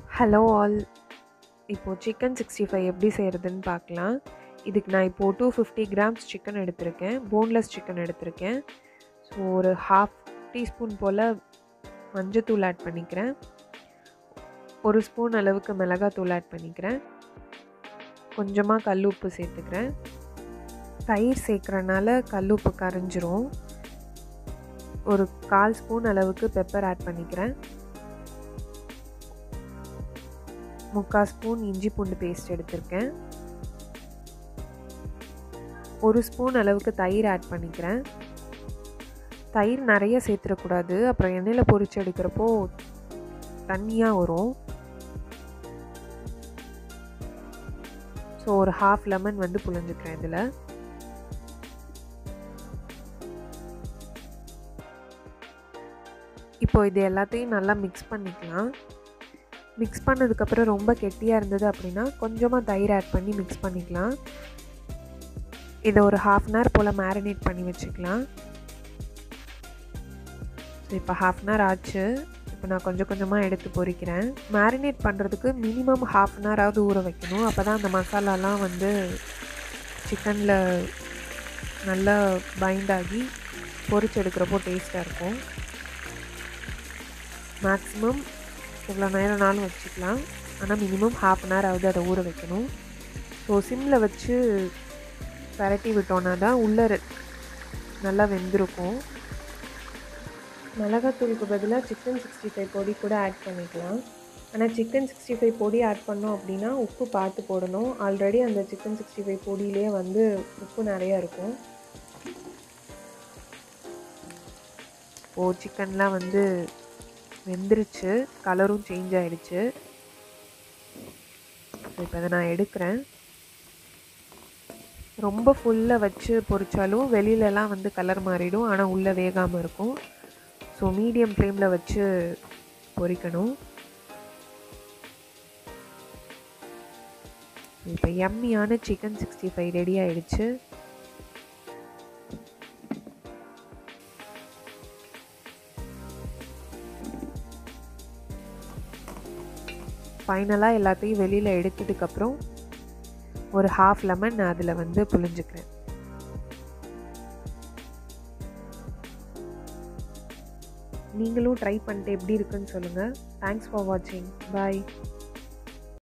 hello all இப்போது chicken sixty five எப்படி செய்கிறதுன்னு பார்க்கலாம் இதுக்கு நான் இப்போது டூ ஃபிஃப்டி கிராம்ஸ் சிக்கன் எடுத்திருக்கேன் போன்லெஸ் சிக்கன் எடுத்திருக்கேன் ஸோ ஒரு ஹாஃப் டீஸ்பூன் போல் மஞ்சத்தூள் ஆட் பண்ணிக்கிறேன் ஒரு ஸ்பூன் அளவுக்கு மிளகாத்தூள் ஆட் பண்ணிக்கிறேன் கொஞ்சமாக கல் உப்பு சேர்த்துக்கிறேன் தயிர் சேர்க்குறனால கல் உப்பு கரைஞ்சிரும் ஒரு கால் ஸ்பூன் அளவுக்கு பெப்பர் ஆட் பண்ணிக்கிறேன் முக்கால் ஸ்பூன் இஞ்சி பூண்டு பேஸ்ட் எடுத்திருக்கேன் ஒரு ஸ்பூன் அளவுக்கு தயிர் ஆட் பண்ணிக்கிறேன் தயிர் நிறைய சேர்த்துடக்கூடாது அப்புறம் எண்ணெயில் பொரிச்சு எடுக்கிறப்போ தண்ணியாக வரும் ஸோ ஒரு ஹாஃப் லெமன் வந்து புழிஞ்சுக்கிறேன் இதில் இப்போ இது எல்லாத்தையும் நல்லா மிக்ஸ் பண்ணிக்கலாம் மிக்ஸ் பண்ணதுக்கப்புறம் ரொம்ப கெட்டியாக இருந்தது அப்படின்னா கொஞ்சமாக தயிர் ஆட் பண்ணி மிக்ஸ் பண்ணிக்கலாம் இதை ஒரு ஹாஃப் அன் ஹவர் போல் மேரினேட் பண்ணி வச்சுக்கலாம் ஸோ இப்போ ஹாஃப் அன் ஹவர் ஆச்சு இப்போ நான் கொஞ்சம் கொஞ்சமாக எடுத்து பொரிக்கிறேன் மேரினேட் பண்ணுறதுக்கு மினிமம் ஹாஃப் அன் ஹவராவது ஊற வைக்கணும் அப்போ தான் அந்த மசாலாலாம் வந்து சிக்கனில் நல்லா பைண்ட் ஆகி பொரிச்சு எடுக்கிறப்போ டேஸ்ட்டாக இருக்கும் மேக்ஸிமம் எவ்வளோ நேரம்னாலும் வச்சுக்கலாம் ஆனால் மினிமம் ஹாஃப் அன் ஹவர் ஆகுது அதை ஊற வைக்கணும் ஸோ சிம்மில் வச்சு பரட்டி விட்டோன்னா தான் உள்ளே நல்லா வெந்திருக்கும் மிளகாத்தூளுக்கு பதிலாக சிக்கன் சிக்ஸ்டி ஃபைவ் பொடி கூட ஆட் பண்ணிக்கலாம் ஆனால் சிக்கன் சிக்ஸ்டி ஃபைவ் பொடி ஆட் பண்ணோம் அப்படின்னா உப்பு பார்த்து போடணும் ஆல்ரெடி அந்த சிக்கன் சிக்ஸ்டி ஃபைவ் பொடியிலே வந்து உப்பு நிறையா இருக்கும் ஓ சிக்கன்லாம் வந்து வெந்துருச்சு கலரும் சேஞ்ச் ஆகிடுச்சு இப்போ அதை நான் எடுக்கிறேன் ரொம்ப ஃபுல்லாக வச்சு பொரிச்சாலும் வெளியிலலாம் வந்து கலர் மாறிடும் ஆனால் உள்ளே வேகாமல் இருக்கும் ஸோ மீடியம் ஃப்ளேமில் வச்சு பொரிக்கணும் இப்போ எம்மியான சிக்கன் சிக்ஸ்டி ஃபைவ் ரெடி ஆகிடுச்சு ஃபைனலாக எல்லாத்தையும் வெளியில் எடுத்ததுக்கப்புறம் ஒரு ஹாஃப் லெமன் நான் அதில் வந்து புழிஞ்சுக்கிறேன் நீங்களும் ட்ரை பண்ணிட்டு எப்படி இருக்குன்னு சொல்லுங்கள் தேங்க்ஸ் ஃபார் வாட்சிங் பாய்